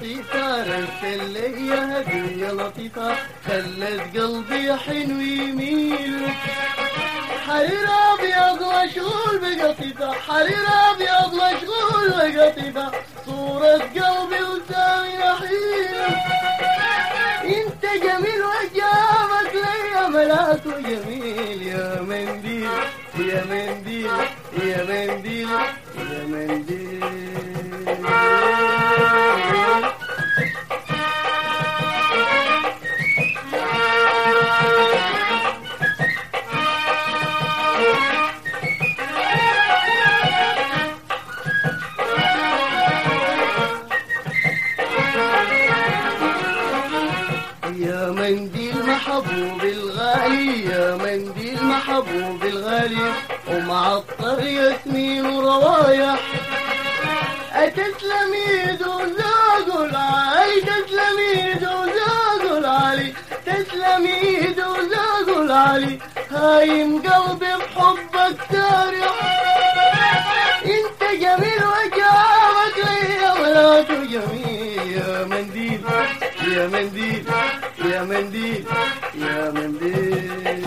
لطيفة رسل لي هدية لطيفة خلت قلبي حن ويميل حرير ابيض مشغول بقطيفة حرير ابيض مشغول بقطيفة صورة قلبي وسامي نحيل انت جميل وجابك لي ملاك وجميل يا منديل يا منديل يا منديل يا منديل يا منديل محبوب الغالي يا منديل محبوب الغالي ومعطر ياسمين وروايح أتسلم ايد وزاق العالي تسلم ايد وزاق العالي تسلم ايد وزاق العالي هايم قلبي بحبك سارح انت جميل وجابك لي ملاك جميل يا منديل يا منديل يا منديل يا منديل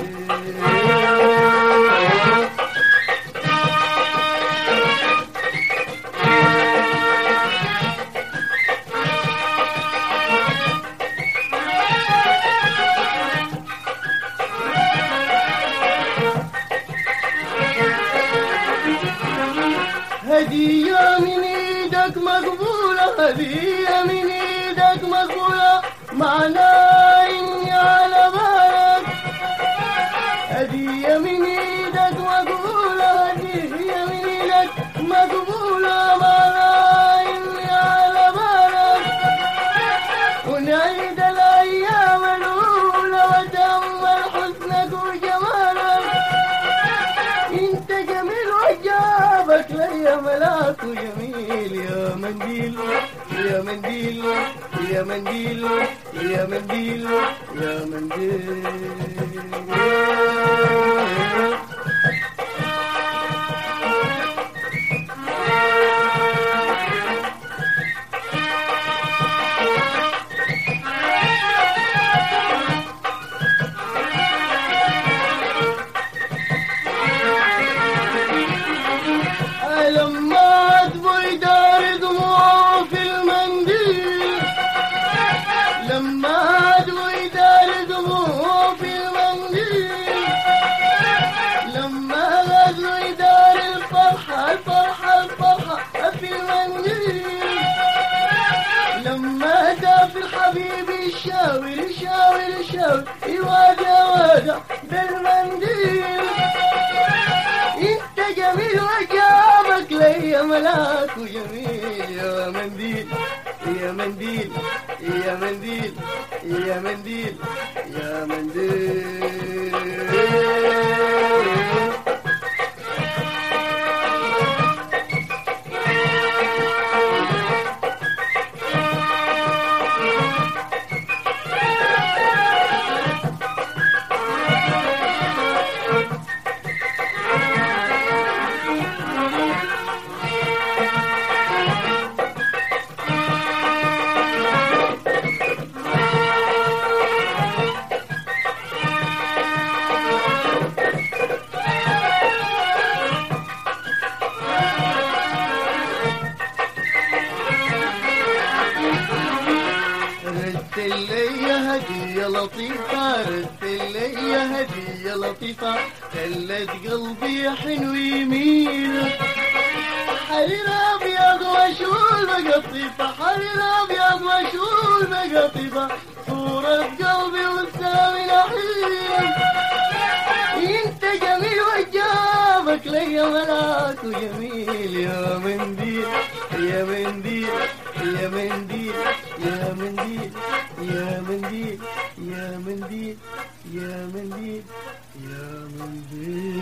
هدية من ايدك مقبولة هدية من ايدك مقبولة معناه اني على بالك هدية من ايدك مقبولة هدية من ايدك مقبولة معناه اني على بالك ونعيد الايام الاولى وتأمل حسنك وجمالك انت جميل وجابك لي ملاك وجميل يا منديل يا منديل يا منديل يا منديل يا منديل لما أدبر دار دموع في المنديل لما أدبر دار دموع في المنديل لما أدبر دار الفرحة الفرحة الفرحة في المنديل لما دافي الحبيب الشاور الشاور الشاور يواجه واجه بالمنديل انت جميل وجابك لي ملاك وجميل يا منديل يا منديل يا منديل يا منديل يا منديل رسل لي هدية لطيفة رسل لي هدية لطيفة خلت قلبي حن ويميل حرير ابيض مشغول بقطيفة حرير ابيض مشغول بقطيفة صورة قلبي وسامي نحيل انت جميل وجابك لي ملاك وجميل يا منديل يا منديل يا منديل يا منديل يا منديل يا منديل يا منديل يا منديل